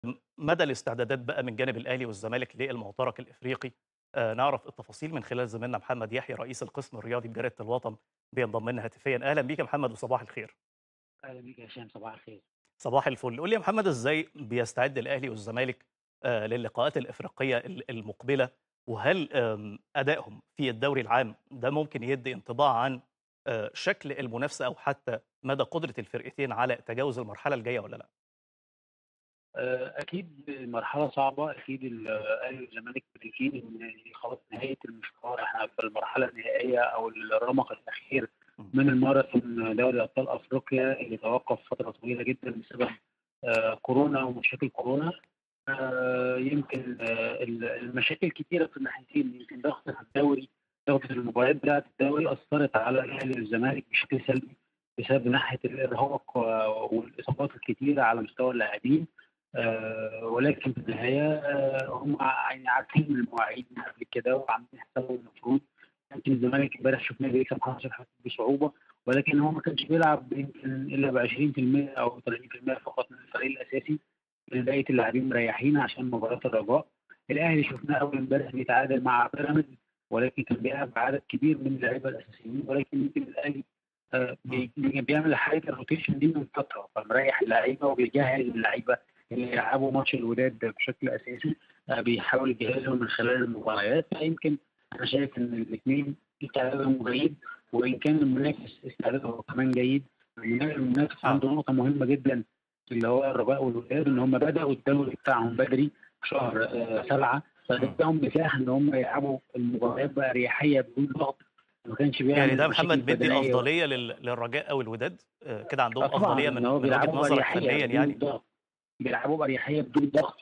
مدى الاستعدادات بقى من جانب الأهلي والزمالك للمعترك الإفريقي آآ نعرف التفاصيل من خلال زميلنا محمد يحيى رئيس القسم الرياضي بجريدة الوطن بينضم لنا هاتفيًا، أهلًا بيك يا محمد وصباح الخير. أهلا بيك يا هشام صباح الخير. صباح الفل، قُل لي يا محمد إزاي بيستعد الأهلي والزمالك آآ للقاءات الإفريقية ال المقبلة، وهل آمم أدائهم في الدوري العام ده ممكن يدّي انطباع عن آآ شكل المنافسة أو حتى مدى قدرة الفرقتين على تجاوز المرحلة الجاية والّا لأ؟ آآ أكيد مرحلة صعبة، أكيد الأهلي والزمالك شايفين إن خلاص نهاية المشوار، إحنا في المرحلة النهائية أو الرمق الأخير إمم. من الماراثون دوري أبطال أفريقيا اللي توقف فترة طويلة جدًا بسبب آآ كورونا ومشاكل كورونا. آآ يمكن آآ ال المشاكل كتيرة في الناحيتين، يمكن ضغط الدوري ضغط المباريات بتاعة الدوري أثّرت على الأهلي والزمالك بشكل سلبي بسبب ناحية الإرهاق والإصابات الكتيرة على مستوى اللاعبين. آآ ولكن في النهاية آآ هم يعني عارفين المواعيد من قبل كده وعاملين حسابهم المفروض. يمكن الزمالك امبارح شفناه بيكسب حرس الحدود بصعوبة، ولكن هو ما كانش بيلعب يمكن إلا ب20% أو 30% فقط من الفريق الأساسي، بقية اللاعبين مريحين عشان مباراة الرجاء. الأهلي شفناه أول امبارح بيتعادل مع بيراميدز، ولكن كان بيلعب بعدد كبير من اللعيبة الأساسيين، ولكن يمكن الأهلي آآ بي بيعمل حالة الروتيشن دي من فترة، فمريح اللعيبة وبيجهز اللعيبة اللي يلعبوا ماتش الوداد بشكل أساسي، آآ بيحاول يجهزهم من خلال المباريات، فيمكن أنا شايف إن الاتنين استعدادهم جيد، وإن كان المنافس استعداده كمان جيد، المنافس آه. عنده نقطة مهمة جدًا اللي هو الرجاء والوداد إن هم بدأوا الدوري بتاعهم بدري في شهر آآ 7 فده إمم. اداهم مساحة إن هم يلعبوا المباريات بأريحية بدون ضغط، ما كانش بيعمل يعني ده مشاكل محمد بيدّي بدنية الأفضلية لل للرجاء أو الوداد؟ آآ كده عندهم آه طبعًا، أفضلية إن من هو من وجهة بيلعبوا نظرك بأريحية فنيًا بدون يعني؟ ضغط، بيلعبوا بأريحية بدون ضغط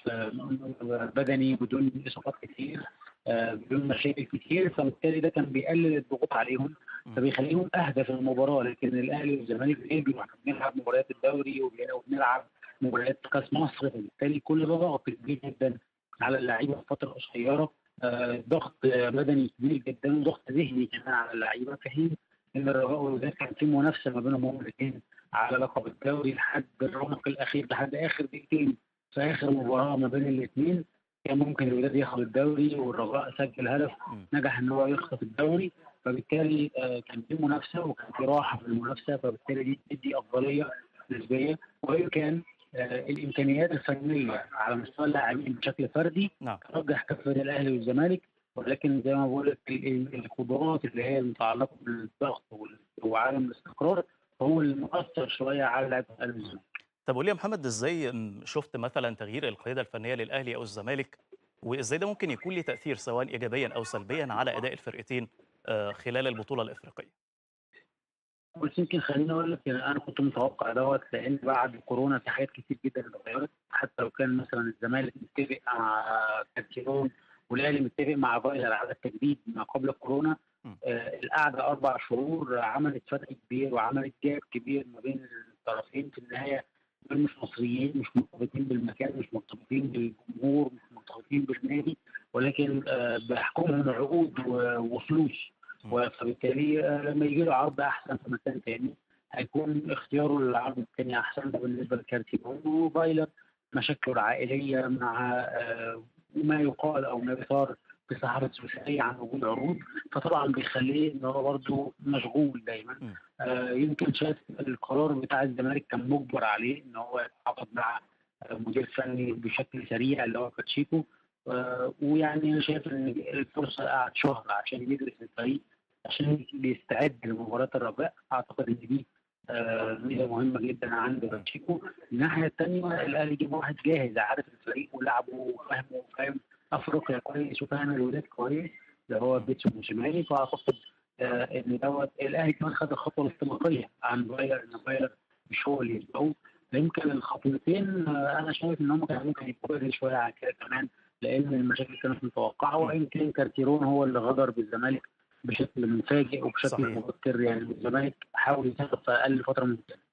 بدني، بدون إصابات كتير، آآ بدون مشاكل كتير، فبالتالي ده كان بيقلل الضغوط عليهم، إمم. فبيخليهم أهدى في المباراة، لكن الأهلي والزمالك بيجروا إحنا بنلعب مباريات الدوري وب وبنلعب مباريات كأس مصر، فبالتالي كل ده ضغط كبير جدًا على اللعيبة في فترة قصيرة، آآ ضغط بدني كبير جدًا وضغط ذهني كمان على اللعيبة، في حين إن الرجاء والوداد كان في منافسة ما بينهم هُم الاتنين على لقب الدوري لحد الرمق الأخير، لحد آخر دقيقتين في آخر مباراة ما بين الاتنين، كان ممكن الوداد ياخد الدوري والرجاء سجل هدف إمم. نجح إن هو يخطف الدوري، فبالتالي آآ كان في منافسة وكان في راحة في المنافسة، فبالتالي دي بتدّي أفضلية نسبية، وإن كان آآ الإمكانيات الفنية على مستوى اللاعبين بشكل فردي نعم. ترجح كفة الأهلي والزمالك، ولكن زي ما باقول لك ال ال القدرات اللي هي المتعلقة بالضغط وال وعدم الاستقرار هو اللي مأثّر شوية على لعيبة الأهلي والزمالك. طب قُل لي يا محمد إزاي امم شُفت مثلًا تغيير القيادة الفنية للأهلي أو الزمالك، وإزاي ده ممكن يكون ليه تأثير سواء إيجابيًا أو سلبيًا على أداء الفرقتين آآ خلال البطولة الإفريقية؟ بُص يمكن خلّيني أقول لك يعني أنا كنت متوقع دوّة، لإن بعد كورونا في حاجات كتير جدًا اتغيّرت، حتى لو كان مثلًا الزمالك متّفق مع كارتيرون والأهلي متّفق مع فايلر على التجديد ما قبل الكورونا، إمم. آآ القعدة 4 شهور عملت فرق كبير وعملت gap كبير ما بين الطرفين، في النهاية دول مش مصريين، مش مرتبطين بالمكان، مش مرتبطين بالجمهور، مش مرتبطين بالنادي، ولكن آآ بيحكمهم عقود و وفلوس، إمم. و فبالتالي آآ لمّا ييجي له عرض أحسن في مكان تاني، هيكون اختياره للعرض التاني أحسن، ده بالنسبة لكارتيرون، وفايلر مشاكله العائلية مع آآ ما يُقال أو ما يُثار في الصحافة السوشيالية عن وجود عروض، فطبعًا بيخلّيه إن هو برضه مشغول دايمًا. إمم. آآ يمكن شايف القرار بتاع الزمالك كان مُجبر عليه إن هو يتعاقد مع مدير فني بشكل سريع اللي هو باتشيكو، آآ ويعني أنا شايف إن الفرصة قعد شهر عشان يدرس الفريق، عشان يستعد لمباراة الرجاء، أعتقد إن دي آآ ميزة مهمة جدًا عند باتشيكو. الناحية التانية الأهلي جاب واحد جاهز عارف الفريق ولعبه وفاهمه وفاهم أفريقيا كويس وفاهم الوداد كويس، اللي هو بيتسو موسيماني، فأعتقد آآ إن دوّة الأهلي كمان خد الخطوة الاستباقية عن فايلر، إن فايلر مش هو اللي يسبقه، فيمكن الخطوتين أنا شايف إن هم كانوا ممكن يبقوا بدري شوية عن كده كمان، لإن المشاكل كانت متوقعة، إمم. وإن كان كارتيرون هو اللي غدر بالزمالك بشكل مفاجئ وبشكل صحيح. مبكر، يعني الزمالك حاول يكسب في أقل فترة ممكنة.